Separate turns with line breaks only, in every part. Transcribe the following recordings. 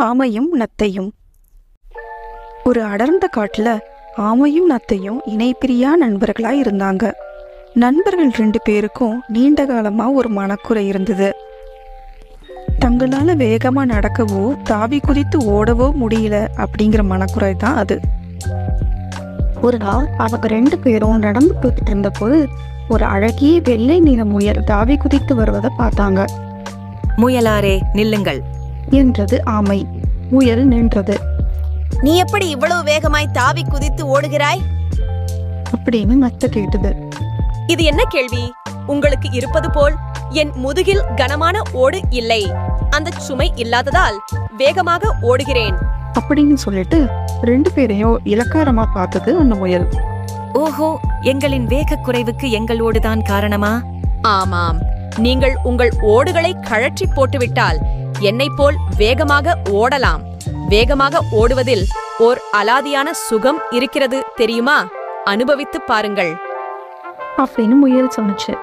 ஆமையும் நத்தையும் ஒரு அடர்ந்த காட்டுல ஆமையும் நத்தையும் இணைப்பிரியா நண்பர்களா இருந்தாங்க நண்பர்கள் ரெண்டு பேருக்கும் நீண்ட காலமா ஒரு மனக்குறை இருந்தது தங்களால வேகமா நடக்கவோ தாவி குதித்து ஓடவோ முடியல அப்படிங்கிற மனக்குறை தான் அது
ஒரு நாள் அவங்க ரெண்டு பேரும் நடந்து போய்கிட்டு இருந்தபோது ஒரு அழகிய வெள்ளை நிற முயல் தாவி குதித்து வருவதை பார்த்தாங்க
முயலாரே நில்லுங்கள்
என்றது ஆமை முயல் நின்றது
நீ எப்படி இவ்வளவு வேகமாய் தாவி குதித்து ஓடுகிறாய்
அப்படின்னு நத்த கேட்டது
இது என்ன கேள்வி உங்களுக்கு இருப்பது போல் என் முதுகில் கனமான ஓடு இல்லை அந்த சுமை இல்லாததால் வேகமாக ஓடுகிறேன்
அப்படின்னு சொல்லிட்டு ரெண்டு பேரையும் இலக்காரமா பார்த்தது அந்த முயல்
ஓஹோ எங்களின் வேகக் குறைவுக்கு எங்களோடுதான் காரணமா
ஆமாம் நீங்கள் உங்கள் ஓடுகளை கழற்றி போட்டுவிட்டால் என்னைப் போல் வேகமாக ஓடலாம் வேகமாக ஓடுவதில் ஓர் அலாதியான சுகம் இருக்கிறது தெரியுமா அனுபவித்துப் பாருங்கள்
அப்படின்னு முயல் சொன்னுச்சு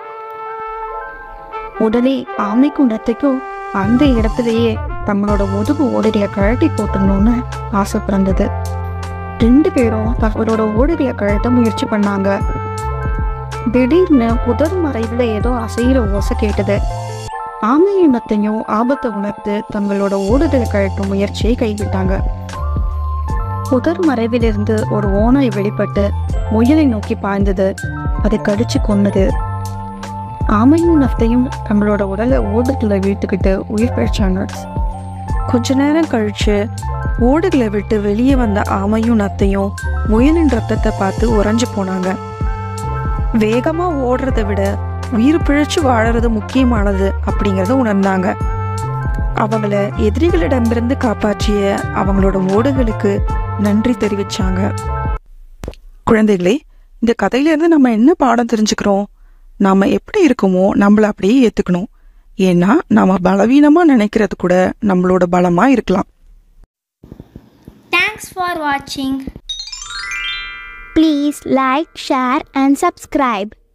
உடனே ஆமைக்கும் நத்தைக்கும் அந்த இடத்துலயே தங்களோட முதுகு ஓடரிய கழட்டி போட்டுடணும்னு ஆசை பிறந்தது ரெண்டு பேரும் தங்களோட ஓடரிய கழட்ட முயற்சி பண்ணாங்க திடீர்னு புதர் மறைவுல ஏதோ அசைகிற ஓசை கேட்டது ஆமையும் நத்தையும் ஆபத்தை உணர்ந்து தங்களோட ஓடுதலை கழட்டும் முயற்சியை கைவிட்டாங்க புதர் மறைவிலிருந்து ஒரு ஓனாய் வெளிப்பட்டு முயலை நோக்கி பாய்ந்தது அதை கடிச்சு கொன்னது ஆமையும் நத்தையும் தங்களோட உடலை ஓடுக்குள்ள வீழ்த்துக்கிட்டு உயிர் பிழைச்சாங்க
கொஞ்ச நேரம் கழிச்சு ஓடுகளை விட்டு வெளியே வந்த ஆமையும் நத்தையும் முயலின் ரத்தத்தை பார்த்து உறைஞ்சு போனாங்க வேகமா ஓடுறதை விட உயிர் பிழைச்சு வாழறது முக்கியமானது அப்படிங்கறத உணர்ந்தாங்க அவங்கள எதிரிகளிடமிருந்து காப்பாற்றிய அவங்களோட ஓடுகளுக்கு நன்றி தெரிவிச்சாங்க குழந்தைகளே இந்த கதையிலேருந்து நம்ம என்ன பாடம் தெரிஞ்சுக்கிறோம் நாம எப்படி இருக்கோமோ நம்மள அப்படியே ஏத்துக்கணும் ஏன்னா நாம பலவீனமா நினைக்கிறது கூட நம்மளோட பலமா இருக்கலாம்
Thanks for watching. Please like, share, and subscribe.